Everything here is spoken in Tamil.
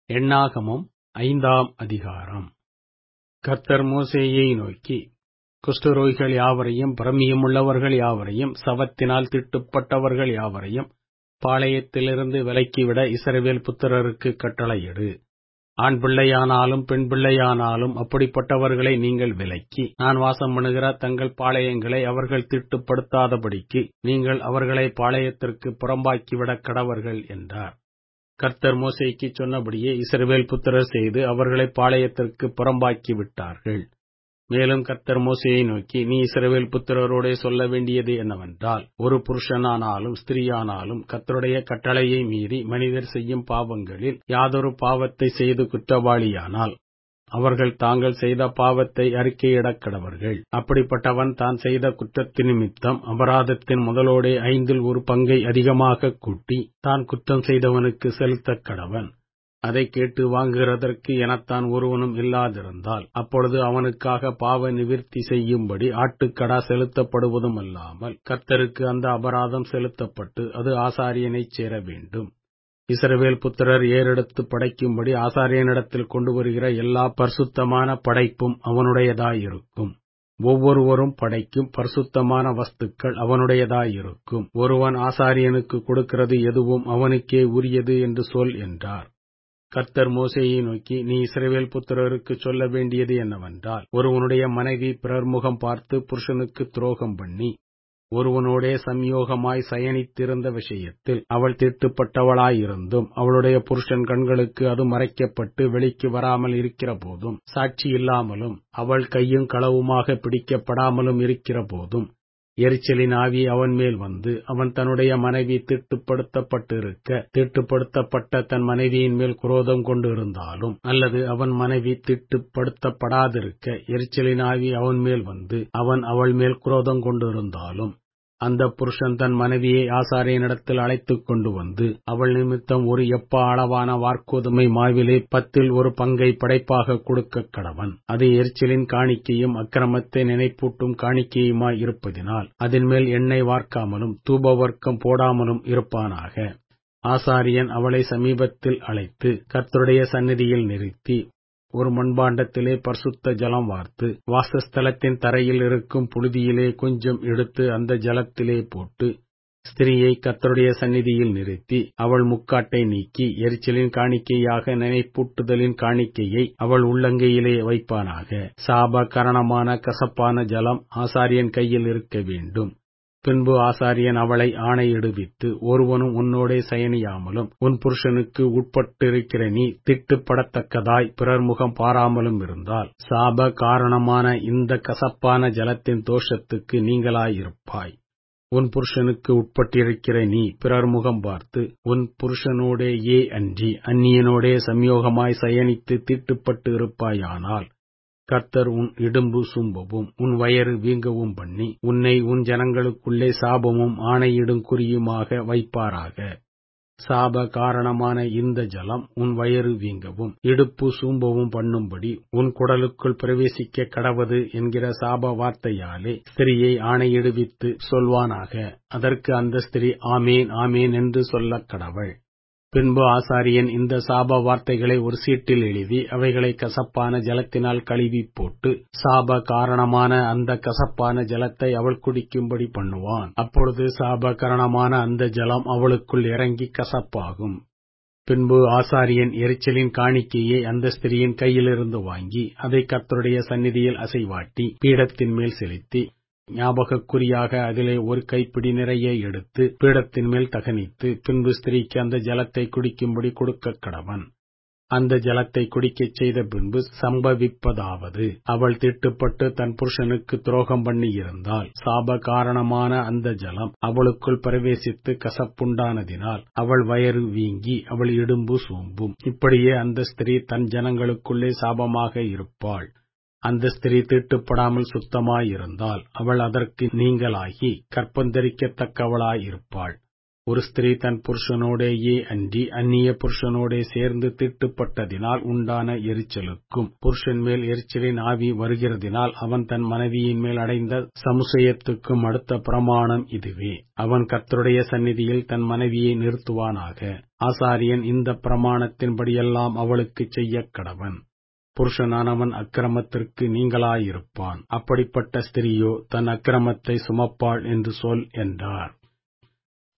எண்ணாகமம் ஐந்தாம் அதிகாரம் கர்த்தர் மோசேயை நோக்கி குஷ்டரோகிகள் யாவரையும் பிரமியமுள்ளவர்கள் யாவரையும் சவத்தினால் தீட்டுப்பட்டவர்கள் யாவரையும் பாளையத்திலிருந்து விலக்கிவிட இஸ்ரவேல் புத்திரருக்கு கட்டளையிடு ஆண் பிள்ளையானாலும் பெண் பிள்ளையானாலும் அப்படிப்பட்டவர்களை நீங்கள் விலக்கி நான் வாசம் பண்ணுகிற தங்கள் பாளையங்களை அவர்கள் தீட்டுப்படுத்தாதபடிக்கு நீங்கள் அவர்களை பாளையத்திற்கு புறம்பாக்கிவிடக் கடவர்கள் என்றார் கர்த்தர் மோசேக்கு சொன்னபடியே இஸ்ரவேல் புத்திரர் செய்து அவர்களை பாளையத்திற்கு புறம்பாக்கி விட்டார்கள் மேலும் கர்த்தர் மோசையை நோக்கி நீ இஸ்ரவேல் புத்திரரோடே சொல்ல வேண்டியது என்னவென்றால் ஒரு புருஷனானாலும் ஸ்திரீயானாலும் கர்த்தருடைய கட்டளையை மீறி மனிதர் செய்யும் பாவங்களில் யாதொரு பாவத்தை செய்து குற்றவாளியானால் அவர்கள் தாங்கள் செய்த பாவத்தை அறிக்கையிடக் கடவர்கள் அப்படிப்பட்டவன் தான் செய்த குற்றத்தின் நிமித்தம் அபராதத்தின் முதலோடே ஐந்தில் ஒரு பங்கை அதிகமாக கூட்டி தான் குற்றம் செய்தவனுக்கு செலுத்தக் கடவன் அதை கேட்டு வாங்குகிறதற்கு எனத்தான் ஒருவனும் இல்லாதிருந்தால் அப்பொழுது அவனுக்காக பாவ நிவிர்த்தி செய்யும்படி ஆட்டுக்கடா செலுத்தப்படுவதும் அல்லாமல் கர்த்தருக்கு அந்த அபராதம் செலுத்தப்பட்டு அது ஆசாரியனைச் சேர வேண்டும் இஸ்ரவேல் புத்திரர் ஏறெடுத்து படைக்கும்படி ஆசாரியனிடத்தில் கொண்டு வருகிற எல்லா பரிசுத்தமான படைப்பும் அவனுடையதாயிருக்கும் ஒவ்வொருவரும் படைக்கும் பரிசுத்தமான வஸ்துக்கள் அவனுடையதாயிருக்கும் ஒருவன் ஆசாரியனுக்கு கொடுக்கிறது எதுவும் அவனுக்கே உரியது என்று சொல் என்றார் கர்த்தர் மோசையை நோக்கி நீ இஸ்ரவேல் புத்திரருக்கு சொல்ல வேண்டியது என்னவென்றால் ஒருவனுடைய மனைவி பிறர் முகம் பார்த்து புருஷனுக்கு துரோகம் பண்ணி ஒருவனோடே சம்யோகமாய் சயனித்திருந்த விஷயத்தில் அவள் திட்டுப்பட்டவளாயிருந்தும் அவளுடைய புருஷன் கண்களுக்கு அது மறைக்கப்பட்டு வெளிக்கு வராமல் இருக்கிற போதும் சாட்சி இல்லாமலும் அவள் கையும் களவுமாக பிடிக்கப்படாமலும் இருக்கிற போதும் எரிச்சலின் ஆவி அவன் மேல் வந்து அவன் தன்னுடைய மனைவி திட்டுப்படுத்தப்பட்டிருக்க திட்டுப்படுத்தப்பட்ட தன் மனைவியின் மேல் குரோதம் கொண்டு இருந்தாலும் அல்லது அவன் மனைவி திட்டுப்படுத்தப்படாதிருக்க எரிச்சலின் ஆவி அவன் மேல் வந்து அவன் அவள் மேல் குரோதம் கொண்டு இருந்தாலும் அந்த புருஷன் தன் மனைவியை ஆசாரியனிடத்தில் அழைத்துக் கொண்டு வந்து அவள் நிமித்தம் ஒரு எப்ப அளவான வார்க்கோதுமை மாவிலே பத்தில் ஒரு பங்கை படைப்பாக கொடுக்க கடவன் அது எரிச்சலின் காணிக்கையும் அக்கிரமத்தை நினைப்பூட்டும் காணிக்கையுமாய் இருப்பதினால் அதன் மேல் எண்ணெய் வார்க்காமலும் தூபவர்க்கம் போடாமலும் இருப்பானாக ஆசாரியன் அவளை சமீபத்தில் அழைத்து கர்த்தருடைய சந்நிதியில் நிறுத்தி ஒரு மண்பாண்டத்திலே பரிசுத்த ஜலம் வார்த்து வாசஸ்தலத்தின் தரையில் இருக்கும் புழுதியிலே கொஞ்சம் எடுத்து அந்த ஜலத்திலே போட்டு ஸ்திரீயை கத்தருடைய சந்நிதியில் நிறுத்தி அவள் முக்காட்டை நீக்கி எரிச்சலின் காணிக்கையாக நினைப்பூட்டுதலின் காணிக்கையை அவள் உள்ளங்கையிலே வைப்பானாக சாப கரணமான கசப்பான ஜலம் ஆசாரியன் கையில் இருக்க வேண்டும் பின்பு ஆசாரியன் அவளை ஆணையிடுவித்து ஒருவனும் உன்னோடே சயனியாமலும் உன் புருஷனுக்கு உட்பட்டிருக்கிற நீ திட்டுப்படத்தக்கதாய் பிறர் முகம் பாராமலும் இருந்தால் சாப காரணமான இந்த கசப்பான ஜலத்தின் தோஷத்துக்கு நீங்களாயிருப்பாய் உன் புருஷனுக்கு உட்பட்டிருக்கிற நீ பிறர் முகம் பார்த்து உன் புருஷனோடேயே அன்றி அந்நியனோடே சம்யோகமாய் சயனித்து தீட்டுப்பட்டு இருப்பாயானால் கர்த்தர் உன் இடும்பு சும்பவும் உன் வயறு வீங்கவும் பண்ணி உன்னை உன் ஜனங்களுக்குள்ளே சாபமும் ஆணையிடும் குறியுமாக வைப்பாராக சாப காரணமான இந்த ஜலம் உன் வயறு வீங்கவும் இடுப்பு சூம்பவும் பண்ணும்படி உன் குடலுக்குள் பிரவேசிக்க கடவது என்கிற சாப வார்த்தையாலே ஸ்திரியை ஆணையிடுவித்து சொல்வானாக அதற்கு அந்த ஸ்திரீ ஆமேன் ஆமேன் என்று சொல்லக் கடவள் பின்பு ஆசாரியன் இந்த சாப வார்த்தைகளை ஒரு சீட்டில் எழுதி அவைகளை கசப்பான ஜலத்தினால் கழுவி போட்டு சாப காரணமான அந்த கசப்பான ஜலத்தை அவள் குடிக்கும்படி பண்ணுவான் அப்பொழுது சாப காரணமான அந்த ஜலம் அவளுக்குள் இறங்கி கசப்பாகும் பின்பு ஆசாரியன் எரிச்சலின் காணிக்கையை அந்த ஸ்திரியின் கையிலிருந்து வாங்கி அதை கத்தருடைய சந்நிதியில் அசைவாட்டி பீடத்தின் மேல் செலுத்தி ஞாபகக்குறியாக அதிலே ஒரு கைப்பிடி நிறைய எடுத்து பீடத்தின் மேல் தகனித்து பின்பு ஸ்திரீக்கு அந்த ஜலத்தை குடிக்கும்படி கொடுக்க கடவன் அந்த ஜலத்தை குடிக்கச் செய்த பின்பு சம்பவிப்பதாவது அவள் திட்டுப்பட்டு தன் புருஷனுக்கு துரோகம் பண்ணியிருந்தால் சாப காரணமான அந்த ஜலம் அவளுக்குள் பிரவேசித்து கசப்புண்டானதினால் அவள் வயறு வீங்கி அவள் இடும்பு சூம்பும் இப்படியே அந்த ஸ்திரீ தன் ஜனங்களுக்குள்ளே சாபமாக இருப்பாள் அந்த ஸ்திரீ தீட்டுப்படாமல் சுத்தமாயிருந்தால் அவள் அதற்கு நீங்களாகி கற்பந்தரிக்கத்தக்கவளாயிருப்பாள் ஒரு ஸ்திரீ தன் புருஷனோடேயே அன்றி அந்நிய புருஷனோடே சேர்ந்து தீட்டுப்பட்டதினால் உண்டான எரிச்சலுக்கும் புருஷன் மேல் எரிச்சலின் ஆவி வருகிறதினால் அவன் தன் மனைவியின் மேல் அடைந்த சமுசயத்துக்கும் அடுத்த பிரமாணம் இதுவே அவன் கர்த்தருடைய சந்நிதியில் தன் மனைவியை நிறுத்துவானாக ஆசாரியன் இந்த பிரமாணத்தின்படியெல்லாம் அவளுக்குச் செய்யக் கடவன் புருஷனானவன் அக்கிரமத்திற்கு நீங்களாயிருப்பான் அப்படிப்பட்ட ஸ்திரீயோ தன் அக்கிரமத்தை சுமப்பாள் என்று சொல் என்றார்